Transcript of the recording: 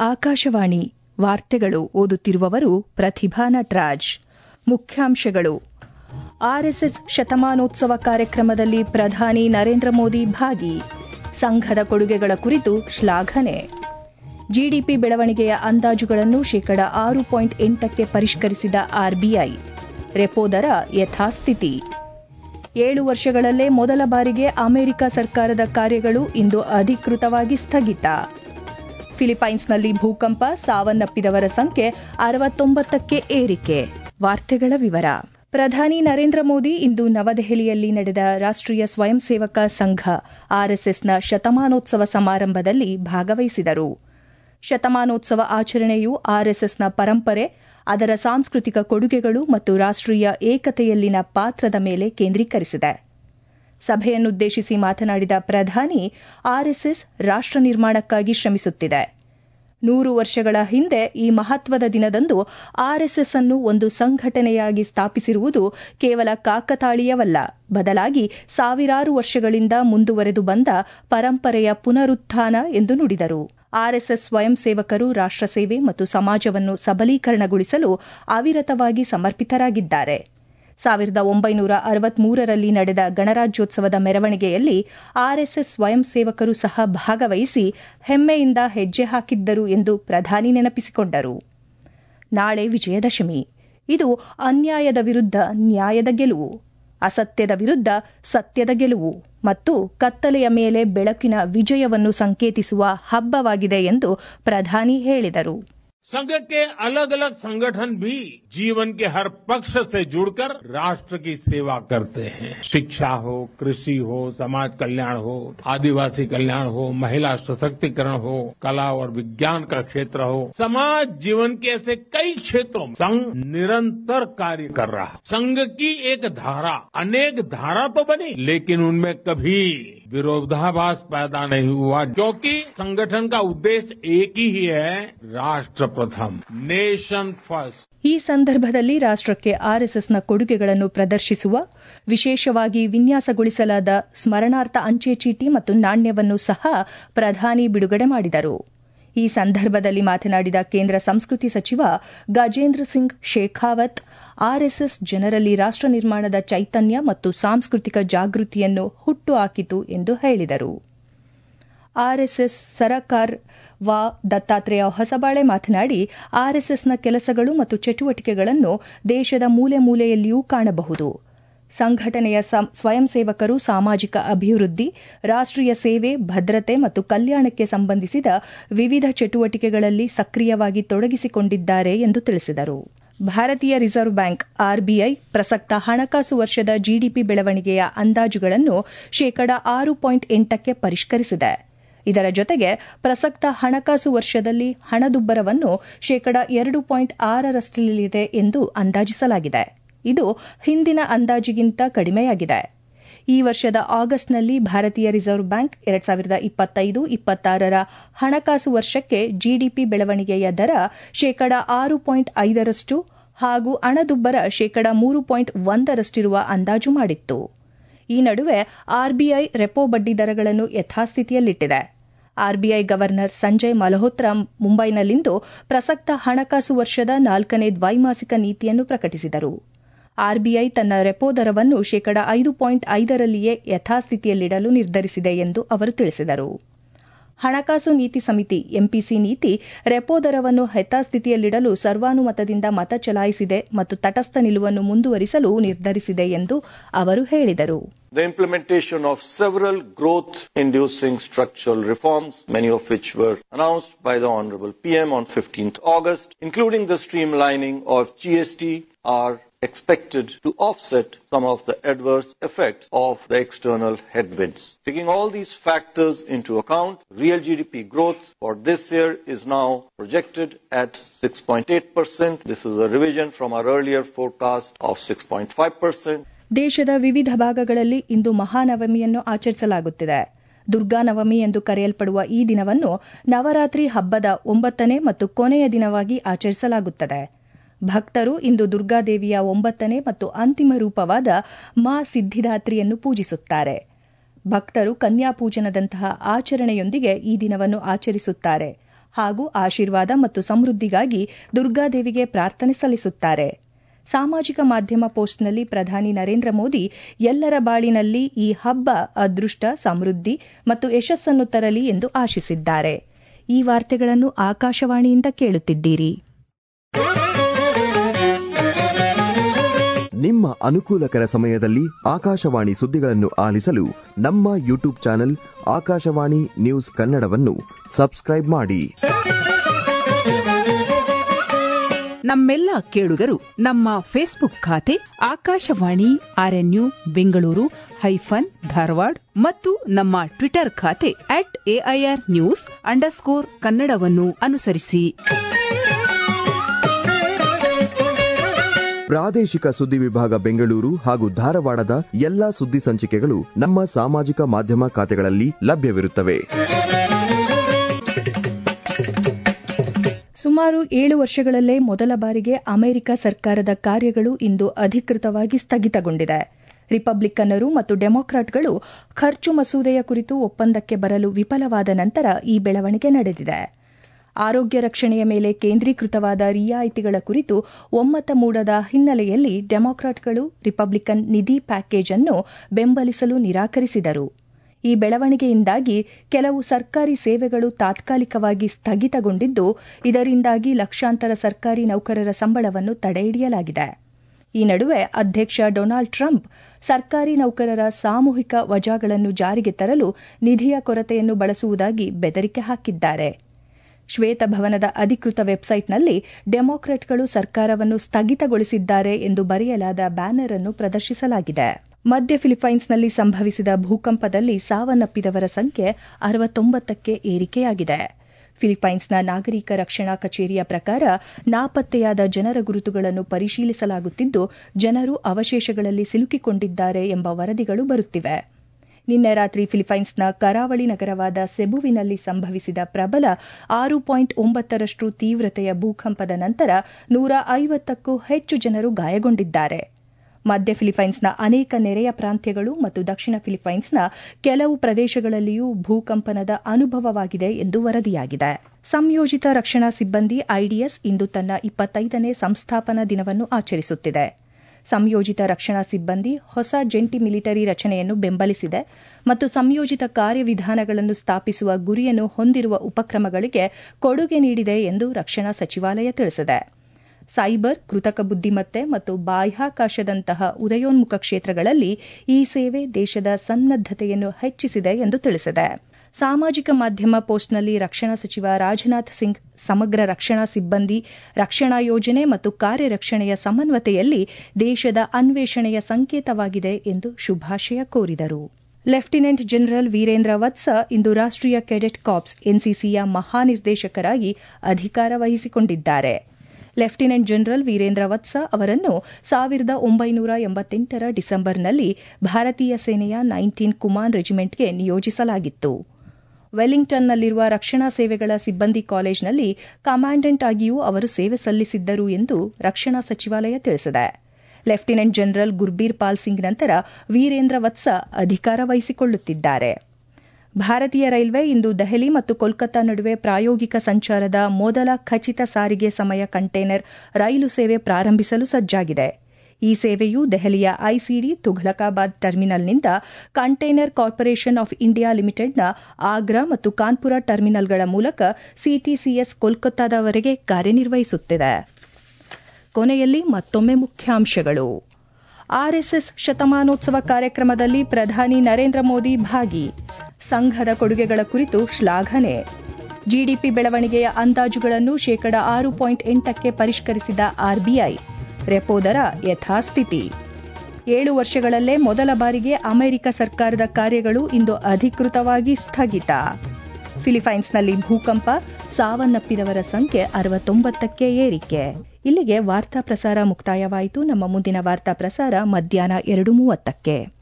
ಆಕಾಶವಾಣಿ ವಾರ್ತೆಗಳು ಓದುತ್ತಿರುವವರು ಪ್ರತಿಭಾ ನಟರಾಜ್ ಮುಖ್ಯಾಂಶಗಳು ಆರ್ಎಸ್ಎಸ್ ಶತಮಾನೋತ್ಸವ ಕಾರ್ಯಕ್ರಮದಲ್ಲಿ ಪ್ರಧಾನಿ ನರೇಂದ್ರ ಮೋದಿ ಭಾಗಿ ಸಂಘದ ಕೊಡುಗೆಗಳ ಕುರಿತು ಶ್ಲಾಘನೆ ಜಿಡಿಪಿ ಬೆಳವಣಿಗೆಯ ಅಂದಾಜುಗಳನ್ನು ಶೇಕಡ ಆರು ಪಾಯಿಂಟ್ ಎಂಟಕ್ಕೆ ಪರಿಷ್ಕರಿಸಿದ ಆರ್ಬಿಐ ರೆಪೋ ದರ ಯಥಾಸ್ಥಿತಿ ಏಳು ವರ್ಷಗಳಲ್ಲೇ ಮೊದಲ ಬಾರಿಗೆ ಅಮೆರಿಕ ಸರ್ಕಾರದ ಕಾರ್ಯಗಳು ಇಂದು ಅಧಿಕೃತವಾಗಿ ಸ್ಥಗಿತ ಫಿಲಿಪೈನ್ಸ್ನಲ್ಲಿ ಭೂಕಂಪ ಸಾವನ್ನಪ್ಪಿದವರ ಸಂಖ್ಯೆ ಅರವತ್ತೊಂಬತ್ತಕ್ಕೆ ಏರಿಕೆ ವಾರ್ತೆಗಳ ವಿವರ ಪ್ರಧಾನಿ ನರೇಂದ್ರ ಮೋದಿ ಇಂದು ನವದೆಹಲಿಯಲ್ಲಿ ನಡೆದ ರಾಷ್ಟೀಯ ಸ್ವಯಂ ಸೇವಕ ಸಂಘ ಆರ್ಎಸ್ಎಸ್ನ ಶತಮಾನೋತ್ಸವ ಸಮಾರಂಭದಲ್ಲಿ ಭಾಗವಹಿಸಿದರು ಶತಮಾನೋತ್ಸವ ಆಚರಣೆಯು ಆರ್ಎಸ್ಎಸ್ನ ಪರಂಪರೆ ಅದರ ಸಾಂಸ್ಕೃತಿಕ ಕೊಡುಗೆಗಳು ಮತ್ತು ರಾಷ್ಟೀಯ ಏಕತೆಯಲ್ಲಿನ ಪಾತ್ರದ ಮೇಲೆ ಕೇಂದ್ರೀಕರಿಸಿದೆ ಸಭೆಯನ್ನುದ್ದೇಶಿಸಿ ಮಾತನಾಡಿದ ಪ್ರಧಾನಿ ಆರ್ಎಸ್ಎಸ್ ರಾಷ್ಟ ನಿರ್ಮಾಣಕ್ಕಾಗಿ ಶ್ರಮಿಸುತ್ತಿದೆ ನೂರು ವರ್ಷಗಳ ಹಿಂದೆ ಈ ಮಹತ್ವದ ದಿನದಂದು ಆರ್ಎಸ್ಎಸ್ ಅನ್ನು ಒಂದು ಸಂಘಟನೆಯಾಗಿ ಸ್ಥಾಪಿಸಿರುವುದು ಕೇವಲ ಕಾಕತಾಳೀಯವಲ್ಲ ಬದಲಾಗಿ ಸಾವಿರಾರು ವರ್ಷಗಳಿಂದ ಮುಂದುವರೆದು ಬಂದ ಪರಂಪರೆಯ ಪುನರುತ್ಥಾನ ಎಂದು ನುಡಿದರು ಆರ್ಎಸ್ಎಸ್ ಸ್ವಯಂ ಸೇವಕರು ರಾಷ್ಟ ಸೇವೆ ಮತ್ತು ಸಮಾಜವನ್ನು ಸಬಲೀಕರಣಗೊಳಿಸಲು ಅವಿರತವಾಗಿ ಸಮರ್ಪಿತರಾಗಿದ್ದಾರೆ ಸಾವಿರದ ಒಂಬೈನೂರ ಅರವತ್ಮೂರರಲ್ಲಿ ನಡೆದ ಗಣರಾಜ್ಯೋತ್ಸವದ ಮೆರವಣಿಗೆಯಲ್ಲಿ ಆರ್ಎಸ್ಎಸ್ ಸ್ವಯಂ ಸೇವಕರು ಸಹ ಭಾಗವಹಿಸಿ ಹೆಮ್ಮೆಯಿಂದ ಹೆಜ್ಜೆ ಹಾಕಿದ್ದರು ಎಂದು ಪ್ರಧಾನಿ ನೆನಪಿಸಿಕೊಂಡರು ನಾಳೆ ವಿಜಯದಶಮಿ ಇದು ಅನ್ಯಾಯದ ವಿರುದ್ಧ ನ್ಯಾಯದ ಗೆಲುವು ಅಸತ್ಯದ ವಿರುದ್ಧ ಸತ್ಯದ ಗೆಲುವು ಮತ್ತು ಕತ್ತಲೆಯ ಮೇಲೆ ಬೆಳಕಿನ ವಿಜಯವನ್ನು ಸಂಕೇತಿಸುವ ಹಬ್ಬವಾಗಿದೆ ಎಂದು ಪ್ರಧಾನಿ ಹೇಳಿದರು संघ के अलग अलग संगठन भी जीवन के हर पक्ष से जुड़कर राष्ट्र की सेवा करते हैं शिक्षा हो कृषि हो समाज कल्याण हो आदिवासी कल्याण हो महिला सशक्तिकरण हो कला और विज्ञान का क्षेत्र हो समाज जीवन के ऐसे कई क्षेत्रों में संघ निरंतर कार्य कर रहा है संघ की एक धारा अनेक धारा तो बनी लेकिन उनमें कभी विरोधाभास पैदा नहीं हुआ क्योंकि संगठन का उद्देश्य एक ही है राष्ट्र प्रथम नेशन फर्स्ट ಈ ಸಂದರ್ಭದಲ್ಲಿ ರಾಷ್ಟಕ್ಕೆ ಆರ್ಎಸ್ಎಸ್ನ ಕೊಡುಗೆಗಳನ್ನು ಪ್ರದರ್ಶಿಸುವ ವಿಶೇಷವಾಗಿ ವಿನ್ಯಾಸಗೊಳಿಸಲಾದ ಸ್ಮರಣಾರ್ಥ ಅಂಚೆ ಚೀಟಿ ಮತ್ತು ನಾಣ್ಯವನ್ನು ಸಹ ಪ್ರಧಾನಿ ಬಿಡುಗಡೆ ಮಾಡಿದರು ಈ ಸಂದರ್ಭದಲ್ಲಿ ಮಾತನಾಡಿದ ಕೇಂದ್ರ ಸಂಸ್ಕೃತಿ ಸಚಿವ ಗಜೇಂದ್ರ ಸಿಂಗ್ ಶೇಖಾವತ್ ಆರ್ಎಸ್ಎಸ್ ಜನರಲ್ಲಿ ರಾಷ್ಟ ನಿರ್ಮಾಣದ ಚೈತನ್ಯ ಮತ್ತು ಸಾಂಸ್ಕೃತಿಕ ಜಾಗೃತಿಯನ್ನು ಹುಟ್ಟುಹಾಕಿತು ಎಂದು ಹೇಳಿದರು ಆರ್ಎಸ್ಎಸ್ ಸರಕಾರ್ ವಾ ದತ್ತಾತ್ರೇಯ ಹೊಸಬಾಳೆ ಮಾತನಾಡಿ ಆರ್ಎಸ್ಎಸ್ನ ಕೆಲಸಗಳು ಮತ್ತು ಚಟುವಟಿಕೆಗಳನ್ನು ದೇಶದ ಮೂಲೆ ಮೂಲೆಯಲ್ಲಿಯೂ ಕಾಣಬಹುದು ಸಂಘಟನೆಯ ಸ್ವಯಂ ಸೇವಕರು ಸಾಮಾಜಿಕ ಅಭಿವೃದ್ಧಿ ರಾಷ್ಟೀಯ ಸೇವೆ ಭದ್ರತೆ ಮತ್ತು ಕಲ್ಯಾಣಕ್ಕೆ ಸಂಬಂಧಿಸಿದ ವಿವಿಧ ಚಟುವಟಿಕೆಗಳಲ್ಲಿ ಸಕ್ರಿಯವಾಗಿ ತೊಡಗಿಸಿಕೊಂಡಿದ್ದಾರೆ ಎಂದು ತಿಳಿಸಿದರು ಭಾರತೀಯ ರಿಸರ್ವ್ ಬ್ಯಾಂಕ್ ಆರ್ಬಿಐ ಪ್ರಸಕ್ತ ಹಣಕಾಸು ವರ್ಷದ ಜಿಡಿಪಿ ಬೆಳವಣಿಗೆಯ ಅಂದಾಜುಗಳನ್ನು ಶೇಕಡ ಆರು ಪಾಯಿಂಟ್ ಎಂಟಕ್ಕೆ ಪರಿಷ್ಕರಿಸಿದೆ ಇದರ ಜೊತೆಗೆ ಪ್ರಸಕ್ತ ಹಣಕಾಸು ವರ್ಷದಲ್ಲಿ ಹಣದುಬ್ಬರವನ್ನು ಶೇಕಡ ಎರಡು ಪಾಯಿಂಟ್ ಆರರಷ್ಟಲ್ಲಿದೆ ಎಂದು ಅಂದಾಜಿಸಲಾಗಿದೆ ಇದು ಹಿಂದಿನ ಅಂದಾಜಿಗಿಂತ ಕಡಿಮೆಯಾಗಿದೆ ಈ ವರ್ಷದ ಆಗಸ್ಟ್ನಲ್ಲಿ ಭಾರತೀಯ ರಿಸರ್ವ್ ಬ್ಯಾಂಕ್ ಎರಡ್ ಸಾವಿರದ ಇಪ್ಪತ್ತೈದು ಇಪ್ಪತ್ತಾರರ ಹಣಕಾಸು ವರ್ಷಕ್ಕೆ ಜಿಡಿಪಿ ಬೆಳವಣಿಗೆಯ ದರ ಶೇಕಡ ಆರು ಪಾಯಿಂಟ್ ಐದರಷ್ಟು ಹಾಗೂ ಹಣದುಬ್ಬರ ಶೇಕಡ ಮೂರು ಪಾಯಿಂಟ್ ಒಂದರಷ್ಟಿರುವ ಅಂದಾಜು ಮಾಡಿತ್ತು ಈ ನಡುವೆ ಆರ್ಬಿಐ ರೆಪೋ ಬಡ್ಡಿ ದರಗಳನ್ನು ಯಥಾಸ್ಥಿತಿಯಲ್ಲಿಟ್ಟಿದೆ ಆರ್ಬಿಐ ಗವರ್ನರ್ ಸಂಜಯ್ ಮಲ್ಹೋತ್ರಾ ಮುಂಬೈನಲ್ಲಿಂದು ಪ್ರಸಕ್ತ ಹಣಕಾಸು ವರ್ಷದ ನಾಲ್ಕನೇ ದ್ವೈಮಾಸಿಕ ನೀತಿಯನ್ನು ಪ್ರಕಟಿಸಿದರು ಆರ್ಬಿಐ ತನ್ನ ರೆಪೋ ದರವನ್ನು ಶೇಕಡ ಐದು ಪಾಯಿಂಟ್ ಐದರಲ್ಲಿಯೇ ಯಥಾಸ್ಥಿತಿಯಲ್ಲಿಡಲು ನಿರ್ಧರಿಸಿದೆ ಎಂದು ಅವರು ತಿಳಿಸಿದರು ಹಣಕಾಸು ನೀತಿ ಸಮಿತಿ ಎಂಪಿಸಿ ನೀತಿ ರೆಪೋ ದರವನ್ನು ಯಥಾಸ್ಥಿತಿಯಲ್ಲಿಡಲು ಸರ್ವಾನುಮತದಿಂದ ಮತ ಚಲಾಯಿಸಿದೆ ಮತ್ತು ತಟಸ್ಥ ನಿಲುವನ್ನು ಮುಂದುವರಿಸಲು ನಿರ್ಧರಿಸಿದೆ ಎಂದು ಅವರು ಹೇಳಿದರು The implementation of several growth inducing structural reforms, many of which were announced by the Honorable PM on 15th August, including the streamlining of GST, are expected to offset some of the adverse effects of the external headwinds. Taking all these factors into account, real GDP growth for this year is now projected at 6.8%. This is a revision from our earlier forecast of 6.5%. ದೇಶದ ವಿವಿಧ ಭಾಗಗಳಲ್ಲಿ ಇಂದು ಮಹಾನವಮಿಯನ್ನು ಆಚರಿಸಲಾಗುತ್ತಿದೆ ದುರ್ಗಾನವಮಿ ಎಂದು ಕರೆಯಲ್ಪಡುವ ಈ ದಿನವನ್ನು ನವರಾತ್ರಿ ಹಬ್ಬದ ಒಂಬತ್ತನೇ ಮತ್ತು ಕೊನೆಯ ದಿನವಾಗಿ ಆಚರಿಸಲಾಗುತ್ತದೆ ಭಕ್ತರು ಇಂದು ದುರ್ಗಾದೇವಿಯ ಒಂಬತ್ತನೇ ಮತ್ತು ಅಂತಿಮ ರೂಪವಾದ ಮಾ ಸಿದ್ದಿದಾತ್ರಿಯನ್ನು ಪೂಜಿಸುತ್ತಾರೆ ಭಕ್ತರು ಕನ್ಯಾಪೂಜನದಂತಹ ಆಚರಣೆಯೊಂದಿಗೆ ಈ ದಿನವನ್ನು ಆಚರಿಸುತ್ತಾರೆ ಹಾಗೂ ಆಶೀರ್ವಾದ ಮತ್ತು ಸಮೃದ್ಧಿಗಾಗಿ ದುರ್ಗಾದೇವಿಗೆ ಪ್ರಾರ್ಥನೆ ಸಲ್ಲಿಸುತ್ತಾರೆ ಸಾಮಾಜಿಕ ಮಾಧ್ಯಮ ಪೋಸ್ಟ್ನಲ್ಲಿ ಪ್ರಧಾನಿ ನರೇಂದ್ರ ಮೋದಿ ಎಲ್ಲರ ಬಾಳಿನಲ್ಲಿ ಈ ಹಬ್ಬ ಅದೃಷ್ಟ ಸಮೃದ್ಧಿ ಮತ್ತು ಯಶಸ್ಸನ್ನು ತರಲಿ ಎಂದು ಆಶಿಸಿದ್ದಾರೆ ಈ ವಾರ್ತೆಗಳನ್ನು ಆಕಾಶವಾಣಿಯಿಂದ ಕೇಳುತ್ತಿದ್ದೀರಿ ನಿಮ್ಮ ಅನುಕೂಲಕರ ಸಮಯದಲ್ಲಿ ಆಕಾಶವಾಣಿ ಸುದ್ದಿಗಳನ್ನು ಆಲಿಸಲು ನಮ್ಮ ಯೂಟ್ಯೂಬ್ ಚಾನೆಲ್ ಆಕಾಶವಾಣಿ ನ್ಯೂಸ್ ಕನ್ನಡವನ್ನು ಸಬ್ಸ್ಕ್ರೈಬ್ ಮಾಡಿ ನಮ್ಮೆಲ್ಲ ಕೇಳುಗರು ನಮ್ಮ ಫೇಸ್ಬುಕ್ ಖಾತೆ ಆಕಾಶವಾಣಿ ಆರ್ಎನ್ಯು ಬೆಂಗಳೂರು ಹೈಫನ್ ಧಾರವಾಡ ಮತ್ತು ನಮ್ಮ ಟ್ವಿಟರ್ ಖಾತೆ ಅಟ್ ಎಐಆರ್ ನ್ಯೂಸ್ ಅಂಡರ್ಸ್ಕೋರ್ ಕನ್ನಡವನ್ನು ಅನುಸರಿಸಿ ಪ್ರಾದೇಶಿಕ ಸುದ್ದಿ ವಿಭಾಗ ಬೆಂಗಳೂರು ಹಾಗೂ ಧಾರವಾಡದ ಎಲ್ಲಾ ಸುದ್ದಿ ಸಂಚಿಕೆಗಳು ನಮ್ಮ ಸಾಮಾಜಿಕ ಮಾಧ್ಯಮ ಖಾತೆಗಳಲ್ಲಿ ಲಭ್ಯವಿರುತ್ತವೆ ಸುಮಾರು ಏಳು ವರ್ಷಗಳಲ್ಲೇ ಮೊದಲ ಬಾರಿಗೆ ಅಮೆರಿಕ ಸರ್ಕಾರದ ಕಾರ್ಯಗಳು ಇಂದು ಅಧಿಕೃತವಾಗಿ ಸ್ಥಗಿತಗೊಂಡಿದೆ ರಿಪಬ್ಲಿಕನ್ನರು ಮತ್ತು ಡೆಮಾಕ್ರಾಟ್ಗಳು ಖರ್ಚು ಮಸೂದೆಯ ಕುರಿತು ಒಪ್ಪಂದಕ್ಕೆ ಬರಲು ವಿಫಲವಾದ ನಂತರ ಈ ಬೆಳವಣಿಗೆ ನಡೆದಿದೆ ಆರೋಗ್ಯ ರಕ್ಷಣೆಯ ಮೇಲೆ ಕೇಂದ್ರೀಕೃತವಾದ ರಿಯಾಯಿತಿಗಳ ಕುರಿತು ಒಮ್ಮತ ಮೂಡದ ಹಿನ್ನೆಲೆಯಲ್ಲಿ ಡೆಮಾಕ್ರಾಟ್ಗಳು ರಿಪಬ್ಲಿಕನ್ ನಿಧಿ ಪ್ಯಾಕೇಜ್ ಅನ್ನು ಬೆಂಬಲಿಸಲು ನಿರಾಕರಿಸಿದರು ಈ ಬೆಳವಣಿಗೆಯಿಂದಾಗಿ ಕೆಲವು ಸರ್ಕಾರಿ ಸೇವೆಗಳು ತಾತ್ಕಾಲಿಕವಾಗಿ ಸ್ಥಗಿತಗೊಂಡಿದ್ದು ಇದರಿಂದಾಗಿ ಲಕ್ಷಾಂತರ ಸರ್ಕಾರಿ ನೌಕರರ ಸಂಬಳವನ್ನು ತಡೆಹಿಡಿಯಲಾಗಿದೆ ಈ ನಡುವೆ ಅಧ್ಯಕ್ಷ ಡೊನಾಲ್ಡ್ ಟ್ರಂಪ್ ಸರ್ಕಾರಿ ನೌಕರರ ಸಾಮೂಹಿಕ ವಜಾಗಳನ್ನು ಜಾರಿಗೆ ತರಲು ನಿಧಿಯ ಕೊರತೆಯನ್ನು ಬಳಸುವುದಾಗಿ ಬೆದರಿಕೆ ಹಾಕಿದ್ದಾರೆ ಶ್ವೇತಭವನದ ಅಧಿಕೃತ ವೆಬ್ಸೈಟ್ನಲ್ಲಿ ಡೆಮಾಕ್ರೆಟ್ಗಳು ಸರ್ಕಾರವನ್ನು ಸ್ಥಗಿತಗೊಳಿಸಿದ್ದಾರೆ ಎಂದು ಬರೆಯಲಾದ ಬ್ಯಾನರ್ ಅನ್ನು ಪ್ರದರ್ಶಿಸಲಾಗಿದೆ ಮಧ್ಯ ಫಿಲಿಪೈನ್ಸ್ನಲ್ಲಿ ಸಂಭವಿಸಿದ ಭೂಕಂಪದಲ್ಲಿ ಸಾವನ್ನಪ್ಪಿದವರ ಸಂಖ್ಯೆ ಅರವತ್ತೊಂಬತ್ತಕ್ಕೆ ಏರಿಕೆಯಾಗಿದೆ ಫಿಲಿಪೈನ್ಸ್ನ ನಾಗರಿಕ ರಕ್ಷಣಾ ಕಚೇರಿಯ ಪ್ರಕಾರ ನಾಪತ್ತೆಯಾದ ಜನರ ಗುರುತುಗಳನ್ನು ಪರಿಶೀಲಿಸಲಾಗುತ್ತಿದ್ದು ಜನರು ಅವಶೇಷಗಳಲ್ಲಿ ಸಿಲುಕಿಕೊಂಡಿದ್ದಾರೆ ಎಂಬ ವರದಿಗಳು ಬರುತ್ತಿವೆ ನಿನ್ನೆ ರಾತ್ರಿ ಫಿಲಿಪೈನ್ಸ್ನ ಕರಾವಳಿ ನಗರವಾದ ಸೆಬುವಿನಲ್ಲಿ ಸಂಭವಿಸಿದ ಪ್ರಬಲ ಆರು ಪಾಯಿಂಟ್ ಒಂಬತ್ತರಷ್ಟು ತೀವ್ರತೆಯ ಭೂಕಂಪದ ನಂತರ ನೂರ ಐವತ್ತಕ್ಕೂ ಹೆಚ್ಚು ಜನರು ಗಾಯಗೊಂಡಿದ್ದಾರೆ ಮಧ್ಯ ಫಿಲಿಪೈನ್ಸ್ನ ಅನೇಕ ನೆರೆಯ ಪ್ರಾಂತ್ಯಗಳು ಮತ್ತು ದಕ್ಷಿಣ ಫಿಲಿಪೈನ್ಸ್ನ ಕೆಲವು ಪ್ರದೇಶಗಳಲ್ಲಿಯೂ ಭೂಕಂಪನದ ಅನುಭವವಾಗಿದೆ ಎಂದು ವರದಿಯಾಗಿದೆ ಸಂಯೋಜಿತ ರಕ್ಷಣಾ ಸಿಬ್ಬಂದಿ ಐಡಿಎಸ್ ಇಂದು ತನ್ನ ಇಪ್ಪತ್ತೈದನೇ ಸಂಸ್ಥಾಪನಾ ದಿನವನ್ನು ಆಚರಿಸುತ್ತಿದೆ ಸಂಯೋಜಿತ ರಕ್ಷಣಾ ಸಿಬ್ಬಂದಿ ಹೊಸ ಜಂಟಿ ಮಿಲಿಟರಿ ರಚನೆಯನ್ನು ಬೆಂಬಲಿಸಿದೆ ಮತ್ತು ಸಂಯೋಜಿತ ಕಾರ್ಯವಿಧಾನಗಳನ್ನು ಸ್ಥಾಪಿಸುವ ಗುರಿಯನ್ನು ಹೊಂದಿರುವ ಉಪಕ್ರಮಗಳಿಗೆ ಕೊಡುಗೆ ನೀಡಿದೆ ಎಂದು ರಕ್ಷಣಾ ಸಚಿವಾಲಯ ತಿಳಿಸಿದೆ ಸೈಬರ್ ಕೃತಕ ಬುದ್ದಿಮತ್ತೆ ಮತ್ತು ಬಾಹ್ಯಾಕಾಶದಂತಹ ಉದಯೋನ್ಮುಖ ಕ್ಷೇತ್ರಗಳಲ್ಲಿ ಈ ಸೇವೆ ದೇಶದ ಸನ್ನದ್ದತೆಯನ್ನು ಹೆಚ್ಚಿಸಿದೆ ಎಂದು ತಿಳಿಸಿದೆ ಸಾಮಾಜಿಕ ಮಾಧ್ಯಮ ಪೋಸ್ಟ್ನಲ್ಲಿ ರಕ್ಷಣಾ ಸಚಿವ ರಾಜನಾಥ್ ಸಿಂಗ್ ಸಮಗ್ರ ರಕ್ಷಣಾ ಸಿಬ್ಬಂದಿ ರಕ್ಷಣಾ ಯೋಜನೆ ಮತ್ತು ಕಾರ್ಯರಕ್ಷಣೆಯ ಸಮನ್ವತೆಯಲ್ಲಿ ದೇಶದ ಅನ್ವೇಷಣೆಯ ಸಂಕೇತವಾಗಿದೆ ಎಂದು ಶುಭಾಶಯ ಕೋರಿದರು ಲೆಫ್ಟಿನೆಂಟ್ ಜನರಲ್ ವೀರೇಂದ್ರ ವತ್ಸ ಇಂದು ರಾಷ್ಟೀಯ ಕೆಡೆಟ್ ಕಾರ್ಪ್ಸ್ ಎನ್ಸಿಸಿಯ ಮಹಾನಿರ್ದೇಶಕರಾಗಿ ಅಧಿಕಾರ ವಹಿಸಿಕೊಂಡಿದ್ದಾರೆ ಲೆಫ್ಟಿನೆಂಟ್ ಜನರಲ್ ವೀರೇಂದ್ರ ವತ್ಸ ಅವರನ್ನು ಸಾವಿರದ ಒಂಬೈನೂರ ಎಂಬತ್ತೆಂಟರ ಡಿಸೆಂಬರ್ನಲ್ಲಿ ಭಾರತೀಯ ಸೇನೆಯ ನೈನ್ಟೀನ್ ಕುಮಾನ್ ರೆಜಿಮೆಂಟ್ಗೆ ನಿಯೋಜಿಸಲಾಗಿತ್ತು ವೆಲ್ಲಿಂಗ್ಟನ್ನಲ್ಲಿರುವ ರಕ್ಷಣಾ ಸೇವೆಗಳ ಸಿಬ್ಬಂದಿ ಕಾಲೇಜ್ನಲ್ಲಿ ಕಮಾಂಡೆಂಟ್ ಆಗಿಯೂ ಅವರು ಸೇವೆ ಸಲ್ಲಿಸಿದ್ದರು ಎಂದು ರಕ್ಷಣಾ ಸಚಿವಾಲಯ ತಿಳಿಸಿದೆ ಲೆಫ್ಟಿನೆಂಟ್ ಜನರಲ್ ಗುರ್ಬೀರ್ ಪಾಲ್ ಸಿಂಗ್ ನಂತರ ವೀರೇಂದ್ರ ವತ್ಸ ಅಧಿಕಾರ ವಹಿಸಿಕೊಳ್ಳುತ್ತಿದ್ದಾರೆ ಭಾರತೀಯ ರೈಲ್ವೆ ಇಂದು ದೆಹಲಿ ಮತ್ತು ಕೋಲ್ಕತ್ತಾ ನಡುವೆ ಪ್ರಾಯೋಗಿಕ ಸಂಚಾರದ ಮೊದಲ ಖಚಿತ ಸಾರಿಗೆ ಸಮಯ ಕಂಟೈನರ್ ರೈಲು ಸೇವೆ ಪ್ರಾರಂಭಿಸಲು ಸಜ್ಜಾಗಿದೆ ಈ ಸೇವೆಯು ದೆಹಲಿಯ ಐಸಿಡಿ ತುಘಲಕಾಬಾದ್ ಟರ್ಮಿನಲ್ನಿಂದ ಕಂಟೈನರ್ ಕಾರ್ಪೊರೇಷನ್ ಆಫ್ ಇಂಡಿಯಾ ಲಿಮಿಟೆಡ್ನ ಆಗ್ರಾ ಮತ್ತು ಕಾನ್ಪುರ ಟರ್ಮಿನಲ್ಗಳ ಮೂಲಕ ಸಿಟಿಸಿಎಸ್ ಕೋಲ್ಕತ್ತಾದವರೆಗೆ ಕಾರ್ಯನಿರ್ವಹಿಸುತ್ತಿದೆ ಕೊನೆಯಲ್ಲಿ ಮತ್ತೊಮ್ಮೆ ಮುಖ್ಯಾಂಶಗಳು ಆರ್ಎಸ್ಎಸ್ ಶತಮಾನೋತ್ಸವ ಕಾರ್ಯಕ್ರಮದಲ್ಲಿ ಪ್ರಧಾನಿ ನರೇಂದ್ರ ಮೋದಿ ಭಾಗಿ ಸಂಘದ ಕೊಡುಗೆಗಳ ಕುರಿತು ಶ್ಲಾಘನೆ ಜಿಡಿಪಿ ಬೆಳವಣಿಗೆಯ ಅಂದಾಜುಗಳನ್ನು ಶೇಕಡ ಆರು ಪಾಯಿಂಟ್ ಎಂಟಕ್ಕೆ ಪರಿಷ್ಕರಿಸಿದ ಆರ್ಬಿಐ ರೆಪೋ ದರ ಯಥಾಸ್ಥಿತಿ ಏಳು ವರ್ಷಗಳಲ್ಲೇ ಮೊದಲ ಬಾರಿಗೆ ಅಮೆರಿಕ ಸರ್ಕಾರದ ಕಾರ್ಯಗಳು ಇಂದು ಅಧಿಕೃತವಾಗಿ ಸ್ಥಗಿತ ಫಿಲಿಪೈನ್ಸ್ನಲ್ಲಿ ಭೂಕಂಪ ಸಾವನ್ನಪ್ಪಿದವರ ಸಂಖ್ಯೆ ಅರವತ್ತೊಂಬತ್ತಕ್ಕೆ ಏರಿಕೆ ಇಲ್ಲಿಗೆ ವಾರ್ತಾ ಪ್ರಸಾರ ಮುಕ್ತಾಯವಾಯಿತು ನಮ್ಮ ಮುಂದಿನ ವಾರ್ತಾ ಪ್ರಸಾರ ಮಧ್ಯಾಹ್ನ ಎರಡು ಮೂವತ್ತಕ್ಕೆ